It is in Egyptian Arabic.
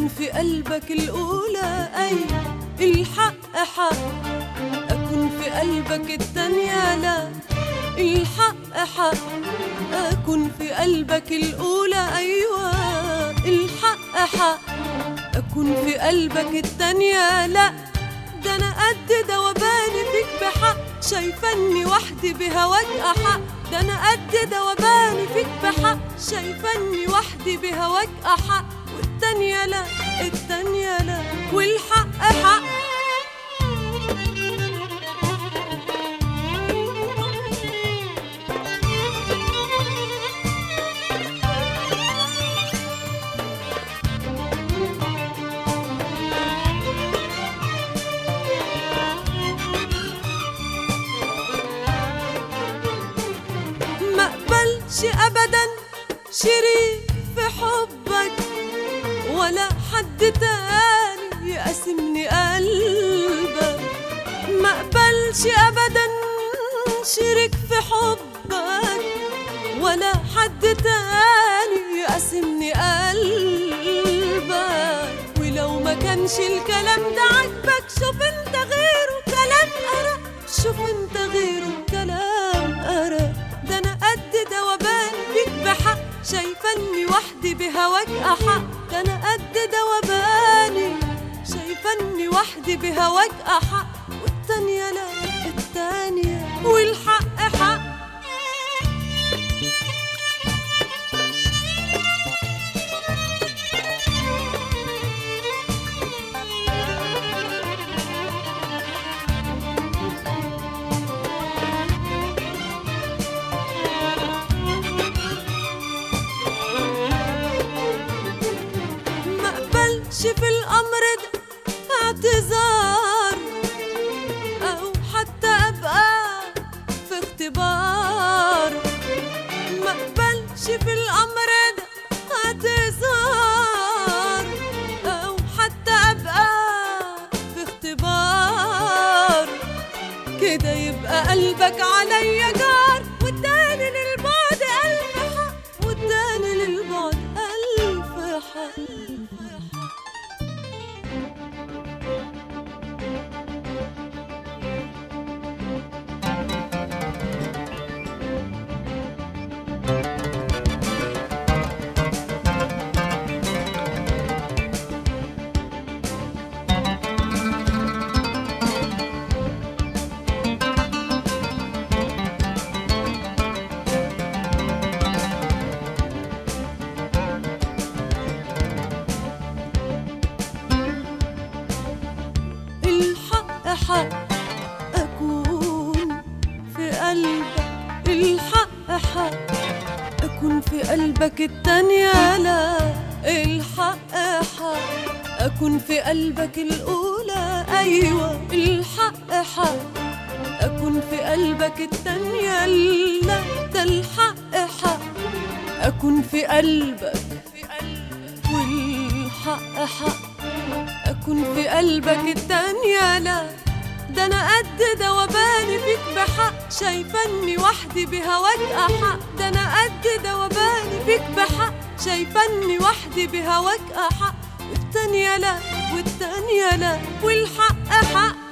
أكون في قلبك الأولى أي الحق حق أكون في قلبك التانية لا الحق حق أكون في قلبك الأولى أيوة الحق حق أكون في قلبك التانية لا ده أنا قد دوباني فيك بحق شايفاني وحدي بهواك أحق ده أنا قد دوباني فيك بحق شايفاني وحدي بهواك أحق والتانية لا التانية لا والحق حق ما اقبلش ابدا شريك في حبك ولا حد تاني يقاسمني قلبك ما اقبلش ابدا شريك في حبك ولا حد تاني يقاسمني قلبك ولو ما كانش الكلام ده عاجبك شوف انت غيره كلام أرق شوف انت غيره كلام أرق ده انا قد دوبان فيك بحق شايفاني وحدي بهواك أحق ده انا قد دوباني شايفاني وحدي بهواك أحق والتانية لا التانية والحق حق ما اقبلش في الامر ده اعتذار او حتى ابقى في اختبار ما اقبلش في الامر ده اعتذار او حتى ابقى في اختبار كده يبقى قلبك عليا جار والتاني للبعد ألف حق والتاني للبعد ألف حق الحق حق أكون في قلبك الحق حق أكون في قلبك التانية لا الحق حق أكون في قلبك الأولى أيوة الحق حق أكون في قلبك التانية لا ده الحق حق أكون في قلبك والحق حق أكون في قلبك التانية لا ده أنا قد دوباني فيك بحق شايفاني وحدي بهواك أحق ده أنا قد دوباني فيك بحق شايفاني وحدي بهواك أحق والتانية لا والتانية لا والحق حق